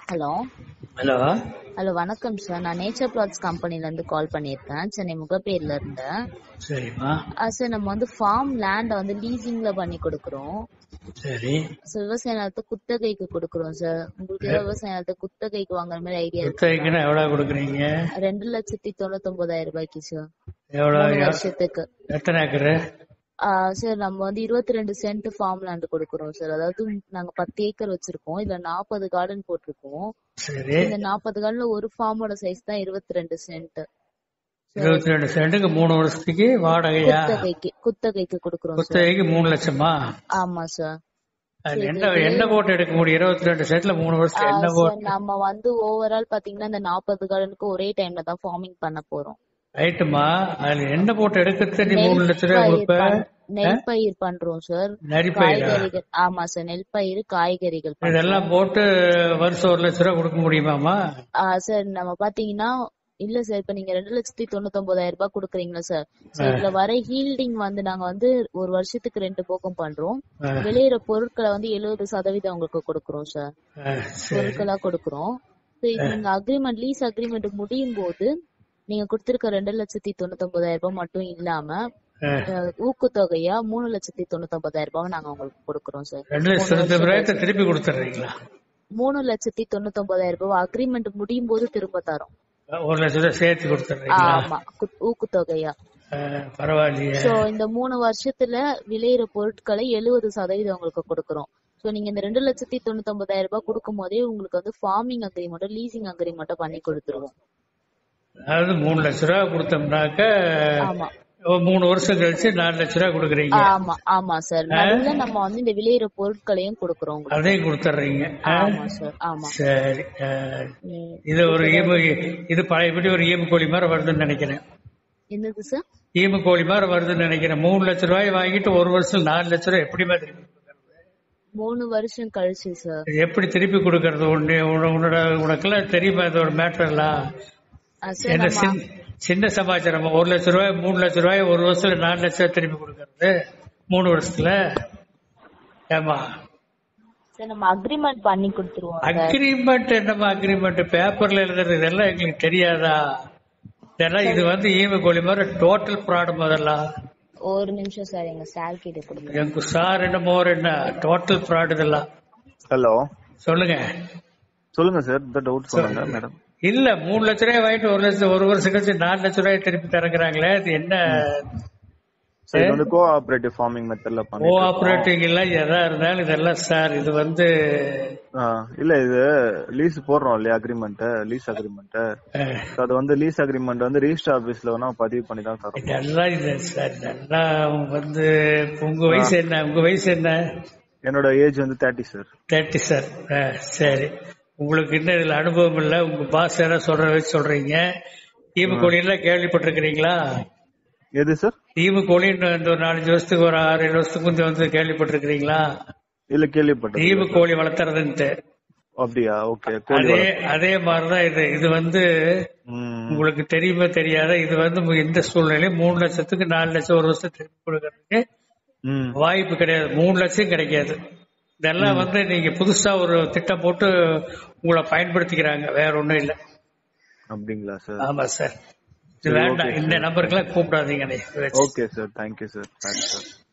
Hello hello hello வணக்கம் sir நான் nature plots கம்பெனில இருந்து கால் பண்ணியிருக்கேன் சென்னை முகப்பேர்ல இருந்து சரிம்மா சார் நம்ம வந்து ஃபார்ம் லேண்ட வந்து லீசிங்ல பண்ணி கொடுக்குறோம் சரி So, விவசாய நிலத்தை குத்தகைக்கு கொடுக்குறோம் சார் உங்களுக்கு ஏதாவது விவசாய நிலத்தை குத்தகைக்கு வாங்குற மாதிரி ஐடியா இருக்கு குத்தகைக்குன்னா எவ்வளவு கொடுக்குறீங்க ரெண்டு லட்சத்தி தொண்ணூத்தி ஒன்பதாயிரம் ரூபாய்க்கு சார் எவ்வளவு மூணு எ- வருஷத்துக்கு எத்தனை ஏக்கரு சார் நம்ம வந்து இருபத்தி ரெண்டு சென்ட் ஃபார்ம் லேண்ட் கொடுக்குறோம் சார் அதாவது நாங்க பத்து ஏக்கர் வச்சிருக்கோம் இதுல நாற்பது கார்டன் போட்டிருக்கோம் சரி இந்த நாற்பது கார்டன்ல ஒரு ஃபார்மோட சைஸ் தான் இருபத்தி ரெண்டு சென்ட் இருபத்தி ரெண்டு சென்ட்டுக்கு மூணு வருஷத்துக்கு வாடகையா குத்தகைக்கு குத்தகைக்கு கொடுக்குறோம் சார் குத்தகைக்கு மூணு லட்சமா ஆமா சார் அது என்ன என்ன போட்டு எடுக்க முடியும் இருபத்தி ரெண்டு சென்ட்ல மூணு வருஷத்துக்கு என்ன சார் போட்டு நம்ம வந்து ஓவரால் பாத்தீங்கன்னா இந்த நாற்பது கார்டனுக்கு ஒரே டைம்ல தான் ஃபார்மிங் பண்ண போறோம் ரைட்டுமா அதுல என்ன போட்டு எடுக்கிறது நீ மூணு லட்ச ரூபாய் பயிர் கொடுப்ப பண்- நெல் பயிர் பண்றோம் சார் நரிப்பயிரா காய்கறிகள் ஆமா சார் நெல் பயிர் காய்கறிகள் பண்றோம். இதெல்லாம் போட்டு வருஷம் ஒரு லட்ச ரூபாய் கொடுக்க முடியுமாமா ஆ, சார் நம்ம பாத்தீங்கன்னா இல்ல சார் இப்ப நீங்க ரெண்டு லட்சத்தி தொண்ணூத்தி ஒன்பதாயிரம் ரூபாய் கொடுக்குறீங்களா சார் சார் இதுல வர ஹீல்டிங் வந்து நாங்க வந்து ஒரு வருஷத்துக்கு ரெண்டு போக்கம் பண்றோம் ஆ, விளையிற பொருட்களை வந்து எழுபது சதவீதம் உங்களுக்கு கொடுக்குறோம் சார் ஆ, சரி பொருட்களா கொடுக்குறோம் So, இது நீங்க அக்ரிமெண்ட் லீஸ் அக்ரிமெண்ட் முடியும் போது நீங்க கொடுத்திருக்க ரெண்டு லட்சத்தி தொண்ணூத்தி ஒன்பதாயிரம் ரூபாய் மட்டும் இல்லாம ஆ, அஹ், ஊக்கத்தொகையா மூணு லட்சத்தி தொண்ணூத்தி ஒன்பதாயிரம் ரூபாய் நாங்க உங்களுக்கு கொடுக்குறோம் சார் ரெண்டு லட்சத்தி தொண்ணூத்தி ரூபாயத்தை திருப்பி கொடுத்துட்றீங்களா மூணு லட்சத்தி தொண்ணூத்தி ஒன்பதாயிரம் ரூபாய் அக்ரிமெண்ட் முடியும் போது திரும்ப தரோம் ஒரு லட்ச ரூபாய் சேர்த்து கொடுத்துட்றீங்களா ஆமா கு- ஊக்கத்தொகையா ஆ, பரவாயில்லையே சோ இந்த மூணு வருஷத்துல விளையிற பொருட்களை எழுபது சதவீதம் உங்களுக்கு கொடுக்குறோம் சோ நீங்க இந்த ரெண்டு லட்சத்தி தொண்ணூத்தி ஒன்பதாயிரம் ரூபாய் கொடுக்கும் போதே உங்களுக்கு வந்து ஃபார்மிங் அக்ரிமெண்ட்டோ லீசிங் அக்ரிமெண்ட்டோ பண்ணி கொடுத்துருவோம் அதாவது மூணு லட்ச ரூபாய் கொடுத்தோம்னாக்க ஆமா ஒரு மூணு வருஷம் கழிச்சு நாலு லட்ச ரூபாய் கொடுக்குறீங்க ஆமா ஆமா சார் நடுவுல நம்ம வந்து இந்த விளையிற பொருட்களையும் கொடுக்குறோம் உங்களுக்கு அதையும் கொடுத்துட்றீங்க ஆ? ஆமா சார் ஆமா சரி ஆ, ம். இது ஒரு ஈமு இது பழையபடி ஒரு ஈமு கோழி மாதிரி வருதுன்னு நினைக்கிறேன் என்னது சார் ஈமு கோழி மாதிரி வருதுன்னு நினைக்கிறேன் மூணு லட்ச ரூபாய் வாங்கிட்டு ஒரு வருஷம் நாலு லட்ச ரூபாய் எப்படிமா திருப்பி மூணு வருஷம் கழிச்சு சார் இது எப்படி திருப்பி கொடுக்கறது உன்னை உன- உன்னோட உனக்கெல்லாம் தெரியுமா இதோட மேட்டர்லாம் அஹ் சார் என்ன நம்ம சின்ன சின்ன சமாச்சாரம் ஒரு லட்ச ரூபாய் மூணு லட்ச ரூபாய் ஒரு வருஷத்துல நாலு லட்ச ரூபாய் திருப்பி கொடுக்கறது மூணு வருஷத்துல ஏமா சார் நம்ம அக்ரிமெண்ட் பண்ணி கொடுத்துருவோம் சார் அக்ரிமெண்ட் என்னமா அக்ரிமெண்ட் பேப்பர்ல எழுதுறது இதெல்லாம் எங்களுக்கு தெரியாதா இதெல்லாம் இது வந்து ஈம கோழி மாதிரி டோட்டல் ப்ராட் முதல்லாம் ஒரு நிமிஷம் சார் எங்க சார் கிட்ட கொடுங்க எங்க சார் என்ன மோர் என்ன டோட்டல் ப்ராட் இதெல்லாம் ஹலோ சொல்லுங்க சொல்லுங்க சார் இந்த டவுட் சொல்லுங்க மேடம் இல்ல மூணு லட்ச ரூபாய் வாங்கிட்டு ஒரு லட்சம் ஒரு வருஷம் கழிச்சு நாலு லட்ச ரூபாய் திருப்பி தரங்குறாங்களே இது என்ன சார் இது வந்து கோ ஆபரேட்டிவ் ஃபார்மிங் மெத்தட்ல கோ பண்ணி ஆபரேட்டிங் எல்லாம் எதா இருந்தாலும் இதெல்லாம் சார் இது வந்து இல்ல இது லீஸ் போடுறோம் இல்லையா அக்ரிமெண்ட் லீஸ் அக்ரிமெண்ட் அஹ், அது வந்து லீஸ் அக்ரிமெண்ட் வந்து ரிஜிஸ்டர் ஆபீஸ்ல வேணா பதிவு பண்ணி தான் தரோம் இதெல்லாம் இது சார் இதெல்லாம் வந்து உங்க வயசு என்ன உங்க வயசு என்ன என்னோட ஏஜ் வந்து தேர்ட்டி சார் தேர்ட்டி சார் சரி உங்களுக்கு இன்னும் இதுல அனுபவம் இல்ல உங்க பாஸ் யாராவது சொல்ற வச்சு சொல்றீங்க ஈமு கோழி எல்லாம் கேள்விப்பட்டிருக்கிறீங்களா எது சார் ஈமு கோழின்னு இந்த ஒரு நாலஞ்சு வருஷத்துக்கு ஒரு ஆறு ஏழு வருஷத்துக்கு கொஞ்சம் வந்து கேள்விப்பட்டிருக்கிறீங்களா இல்ல கேள்விப்பட்டேன் ஈமு கோழி வளர்த்துறதுன்ட்டு அப்படியா ஓகே கோழி அதே வளர்ப்பு. அதே மாதிரிதான் இது இது வந்து ம், உங்களுக்கு தெரியுமா தெரியாத இது வந்து உங்க எந்த சூழ்நிலையும் மூணு லட்சத்துக்கு நாலு லட்சம் ஒரு வருஷம் திருப்பி கொடுக்கறதுக்கு ம். வாய்ப்பு கிடையாது மூணு லட்சம் கிடைக்காது இதெல்லாம் வந்து நீங்க புதுசா ஒரு திட்டம் போட்டு உங்களை பயன்படுத்திக்கிறாங்க வேற ஒண்ணும் இல்ல அப்படிங்களா சார் ஆமா சார் இது வேண்டாம் இந்த நம்பருக்கெல்லாம் கூப்பிடாதீங்க okay sir thank you sir thanks sir